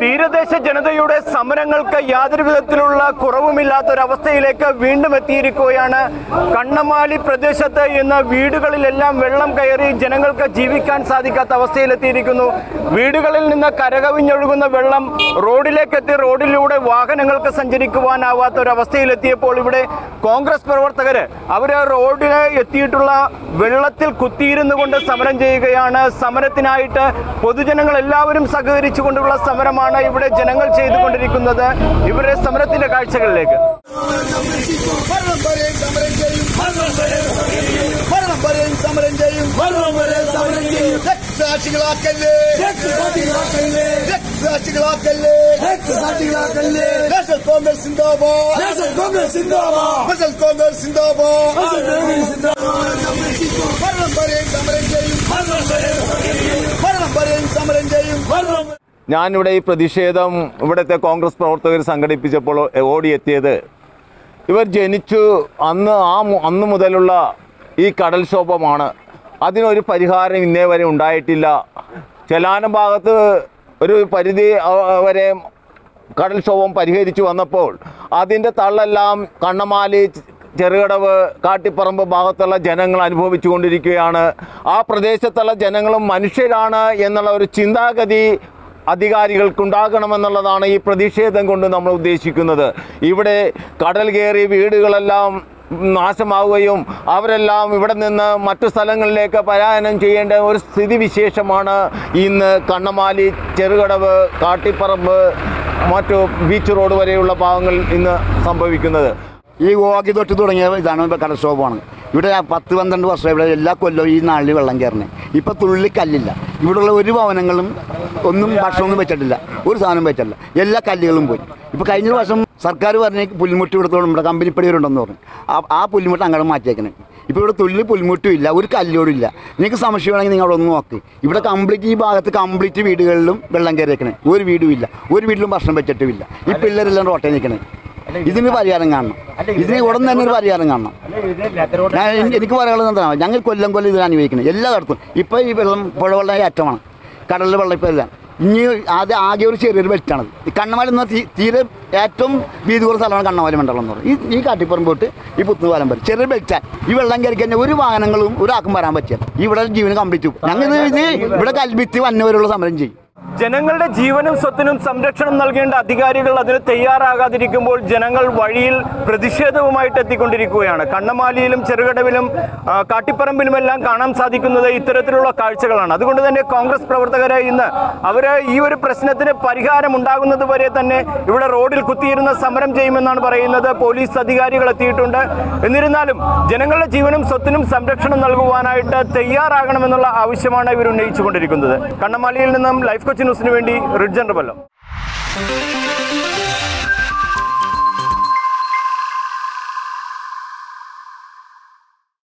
തീരദേശ ജനതയുടെ സമരങ്ങൾക്ക് യാതൊരു വിധത്തിലുള്ള കുറവുമില്ലാത്ത ഒരവസ്ഥയിലേക്ക് വീണ്ടും എത്തിയിരിക്കുകയാണ് കണ്ണമാലി പ്രദേശത്ത് ഇന്ന് വീടുകളിലെല്ലാം വെള്ളം കയറി ജനങ്ങൾക്ക് ജീവിക്കാൻ സാധിക്കാത്ത അവസ്ഥയിലെത്തിയിരിക്കുന്നു വീടുകളിൽ നിന്ന് കരകവിഞ്ഞൊഴുകുന്ന വെള്ളം റോഡിലേക്ക് എത്തി റോഡിലൂടെ വാഹനങ്ങൾക്ക് സഞ്ചരിക്കുവാനാവാത്ത ഒരവസ്ഥയിലെത്തിയപ്പോൾ ഇവിടെ കോൺഗ്രസ് പ്രവർത്തകര് അവര് റോഡിൽ എത്തിയിട്ടുള്ള വെള്ളത്തിൽ കുത്തിയിരുന്നു കൊണ്ട് സമരം ചെയ്യുകയാണ് സമരത്തിനായിട്ട് പൊതുജനങ്ങൾ എല്ലാവരും സഹകരിച്ചുകൊണ്ടുള്ള സമരമാണ് ഇവിടെ ജനങ്ങൾ ചെയ്തുകൊണ്ടിരിക്കുന്നത് ഇവരുടെ സമരത്തിന്റെ കാഴ്ചകളിലേക്ക് ഭരണം വരെ സമരം ചെയ്യും ഭരണം വരെ സമരം ചെയ്യും ഭരണം വരെ സമരം ചെയ്യും രക്തസാക്ഷികളാക്കല്ലേ രക്തസാക്ഷികളാക്കല്ലേ രക്തസാക്ഷികളാക്കല്ലേ രക്തസാക്ഷികളാക്കല്ലേ നാഷണൽ കോൺഗ്രസ് സിന്ദാബാദ് നാഷണൽ കോൺഗ്രസ് സിന്ദാബാദ് നാഷണൽ കോൺഗ്രസ് സിന്ദാബാദ് ഭരണം വരെ സമരം ചെയ്യും ഭരണം വരെ സമരം ചെയ്യും ഭരണം ഞാനിവിടെ ഈ പ്രതിഷേധം ഇവിടുത്തെ കോൺഗ്രസ് പ്രവർത്തകർ സംഘടിപ്പിച്ചപ്പോൾ ഓടിയെത്തിയത് ഇവർ ജനിച്ചു അന്ന് ആ മു- അന്ന് മുതലുള്ള ഈ കടൽക്ഷോഭമാണ് അതിനൊരു പരിഹാരം ഇന്നേ വരെ ഉണ്ടായിട്ടില്ല ചെലാനം ഭാഗത്ത് ഒരു പരിധി അ- വരെ കടൽക്ഷോഭം പരിഹരിച്ചു വന്നപ്പോൾ അതിൻ്റെ തള്ളെല്ലാം കണ്ണമാലി ചെറുകടവ് കാട്ടിപ്പറമ്പ് ഭാഗത്തുള്ള ജനങ്ങൾ അനുഭവിച്ചു കൊണ്ടിരിക്കുകയാണ് ആ പ്രദേശത്തുള്ള ജനങ്ങളും മനുഷ്യരാണ് എന്നുള്ള ഒരു ചിന്താഗതി അധികാരികൾക്കുണ്ടാകണമെന്നുള്ളതാണ് ഈ പ്രതിഷേധം കൊണ്ട് നമ്മൾ ഉദ്ദേശിക്കുന്നത് ഇവിടെ കടൽ കയറി വീടുകളെല്ലാം നാശമാവുകയും അവരെല്ലാം ഇവിടെ നിന്ന് മറ്റു സ്ഥലങ്ങളിലേക്ക് പലായനം ചെയ്യേണ്ട ഒരു സ്ഥിതിവിശേഷമാണ് ഇന്ന് കണ്ണമാലി ചെറുകടവ് കാട്ടിപ്പറമ്പ് മറ്റു ബീച്ച് റോഡ് വരെയുള്ള ഭാഗങ്ങളിൽ ഇന്ന് സംഭവിക്കുന്നത് ഈ ഓഗി തൊട്ട് തുടങ്ങിയ ഇതാണ് ഇപ്പൊ കടൽക്ഷോഭമാണ് ഇവിടെ പത്ത് പന്ത്രണ്ട് വർഷം ഇവിടെ എല്ലാ കൊല്ലവും ഈ നാളിൽ വെള്ളം കയറണേ ഇപ്പം തുള്ളി കല്ലില്ല ഇവിടെയുള്ള ഒരു ഭവനങ്ങളും ഒന്നും ഭക്ഷണമൊന്നും വെച്ചിട്ടില്ല ഒരു സാധനം വെച്ചിട്ടില്ല എല്ലാ കല്ലുകളും പോയി ഇപ്പോൾ കഴിഞ്ഞ വർഷം സർക്കാർ പറഞ്ഞ പുൽമുട്ട് ഇവിടുത്തോളം നമ്മുടെ കമ്പനിപ്പടിവരുണ്ടെന്ന് പറഞ്ഞു ആ- ആ പുൽമുട്ട് അങ്ങോട്ട് മാറ്റിയേക്കണേ ഇപ്പോൾ ഇവിടെ തുള്ളി പുൽമുട്ടും ഇല്ല ഒരു കല്ലോടും ഇല്ല നിങ്ങൾക്ക് സംശയമാണെങ്കിൽ നിങ്ങൾ അവിടെ ഒന്ന് നോക്ക് ഇവിടെ കംപ്ലീറ്റ് ഈ ഭാഗത്ത് കംപ്ലീറ്റ് വീടുകളിലും വെള്ളം കയറിയേക്കണേ ഒരു വീടും ഇല്ല ഒരു വീട്ടിലും ഭക്ഷണം വെച്ചിട്ടുമില്ല ഈ പിള്ളേരെല്ലാം റോട്ടേ നിൽക്കണേ ഇതിന് പരിഹാരം കാണണം ഇതിന് ഉടൻ തന്നെ ഒരു പരിഹാരം കാണണം ഞാൻ എനി- എനിക്ക് പറയാനുള്ളത് എന്താണ് ഞങ്ങൾ കൊല്ലം കൊല്ലം ഇതിന് അനുഭവിക്കുന്നത് എല്ലായിടത്തും ഇപ്പോൾ ഈ വെള്ളം പുഴവെള്ളം ഏറ്റമാണ് കടലിലെ വെള്ളം ഇപ്പോൾ എല്ലാം ഇനി ആദ്യം ആകെ ഒരു ചെറിയൊരു ബെൽറ്റാണ് ഈ കണ്ണമാലി എന്ന തീ- തീരെ ഏറ്റവും വീതി കുറഞ്ഞ സ്ഥലമാണ് കണ്ണമാലി മണ്ഡലം എന്ന് പറയുന്നത് ഈ ഈ കാട്ടിപ്പുറം പോയിട്ട് ഈ പുത്തുപാലം വരെ ചെറിയ ബെൽറ്റാൻ ഈ വെള്ളം കയറി കഴിഞ്ഞാൽ ഒരു വാഹനങ്ങളും ഒരാൾക്കും വരാൻ പറ്റില്ല ഇവിടെ ജീവന് കംപ്ലീറ്റ് പോകും ഞങ്ങൾ ഇത് ഇത് ഇവിടെ കൽഭിത്തി വന്നവരുള്ള സമരം ചെയ്യും ജനങ്ങളുടെ ജീവനും സ്വത്തിനും സംരക്ഷണം നൽകേണ്ട അധികാരികൾ അതിന് തയ്യാറാകാതിരിക്കുമ്പോൾ ജനങ്ങൾ വഴിയിൽ പ്രതിഷേധവുമായിട്ട് എത്തിക്കൊണ്ടിരിക്കുകയാണ് കണ്ണമാലിയിലും ചെറുകടവിലും ആ, കാട്ടിപ്പറമ്പിലുമെല്ലാം കാണാൻ സാധിക്കുന്നത് ഇത്തരത്തിലുള്ള കാഴ്ചകളാണ് അതുകൊണ്ട് തന്നെ കോൺഗ്രസ് പ്രവർത്തകരെ ഇന്ന് അവര് ഈ ഒരു പ്രശ്നത്തിന് പരിഹാരം ഉണ്ടാകുന്നത് വരെ തന്നെ ഇവിടെ റോഡിൽ കുത്തിയിരുന്ന സമരം ചെയ്യുമെന്നാണ് പറയുന്നത് പോലീസ് അധികാരികൾ എത്തിയിട്ടുണ്ട് എന്നിരുന്നാലും ജനങ്ങളുടെ ജീവനും സ്വത്തിനും സംരക്ഷണം നൽകുവാനായിട്ട് തയ്യാറാകണമെന്നുള്ള ആവശ്യമാണ് ഇവർ ഉന്നയിച്ചുകൊണ്ടിരിക്കുന്നത് കണ്ണമാലിയിൽ നിന്നും ലൈഫ് കൊച്ചി ന്യൂസിന് വേണ്ടി റിഡ്ജൻ റബല്ലോ